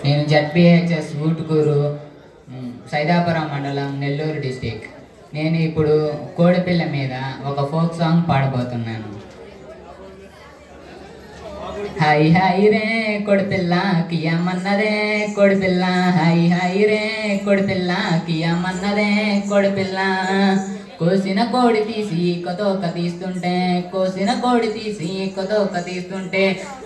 నేను జడ్పిహెచ్ఎస్ ఊటుకూరు మ్, సైదాపురం మండలం నెల్లూరు డిస్టిక్ నేను ఇప్పుడు కోడిపిల్ల మీద ఒక ఫోక్ సాంగ్ పాడబోతున్నాను హాయ్ హాయ్ రే కొడిపిల్ల కియమన్నదే కొడిపిల్ల హాయ్ హాయ్ రే కొడిపిల్ల కియమన్నదే కొడిపిల్ల కోసిన కోడి తీసి కొతోక తీస్తుంటే కోసిన కోడి తీసి కొతోక తీస్తుంటే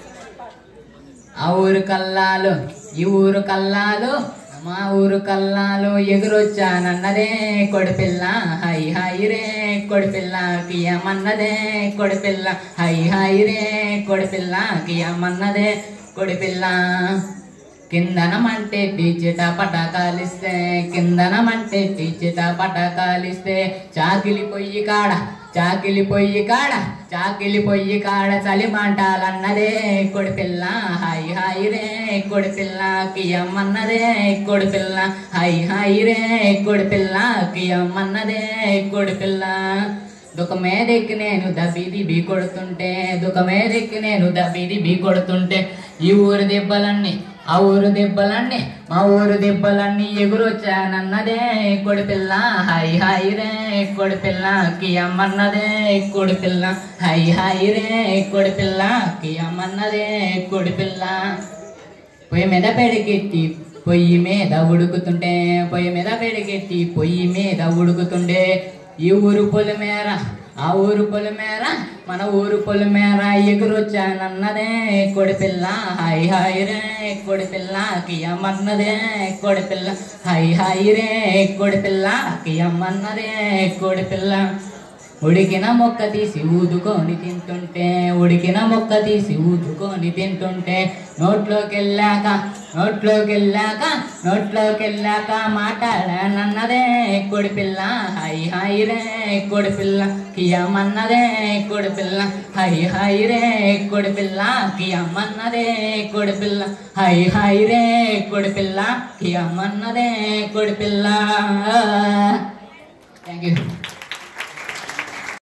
ఆ ఊరు కల్లాలు ఈ ఊరు కల్లాలు మా ఊరు కల్లాలు ఎగురొచ్చానన్నదే కొడిపిల్ల హై హై రే కొడిపిల్ల కియమన్నదే కొడిపిల్ల హై హై రే కొడిపిల్ల కియమన్నదే కొడిపిల్ల కిందనమంటే టీచిట పటకాలిస్తే కిందనమంటే టీచిట పటకాలిస్తే చాకిలి పొయ్యి కాడ చాకిలి పొయ్యి కాడ చాకిలి పొయ్యి కాడ చలిమంటాలన్నదే కొడిపిల్ల హై హై రే కొడిపిల్ల కియమ్మన్నదే కొడిపిల్ల హై హై రే కొడిపిల్ల కియమ్మన్నదే కొడిపిల్ల దుఃఖమేదెక్కి నేను దబిది బీ కొడుతుంటే దుఃఖమేదెక్కి నేను దబిది బీ కొడుతుంటే ఈ ఊరు దెబ్బలన్నీ ఆ ఊరు దెబ్బలన్నీ మా ఊరు దెబ్బలన్నీ ఎగురొచ్చానన్నదే కొడిపిల్ల హై హై రే కొడిపిల్ల కియమ్మన్నదే కొడిపిల్ల హై హై రే కొడిపిల్ల కియమ్మన్నదే కొడిపిల్ల పొయ్యి మీద పెడికెట్టి పొయ్యి మీద ఉడుకుతుంటే పొయ్యి మీద పెడికెట్టి పొయ్యి మీద ఉడుకుతుండే ఈ ఊరు పొలిమేర ఆ ఊరు పొలిమేర మన ఊరు పొలిమేర ఎగురొచ్చానన్నదే కొడిపిల్ల హై హై రే కొడిపిల్ల కియమ్మన్నదే కొడిపిల్ల హై హై రే కొడిపిల్ల కియమ్మన్నదే కొడిపిల్ల ఉడికిన మొక్క తీసి ఊదుకొని తింటుంటే ఉడికిన మొక్క తీసి ఊదుకొని తింటుంటే నోట్లోకి వెళ్ళాక నోట్లోకి వెళ్ళాక నోట్లోకి వెళ్ళాక మాట్లాడానన్నదే కొడిపిల్ల హై హై రే కొడిపిల్ల కియమన్నదే కొడిపిల్ల హై హై రే కొడిపిల్ల కియమన్నదే కొడిపిల్ల హై హై రే కొడిపిల్ల కియమన్నదే కొడిపిల్ల థ్యాంక్ యూ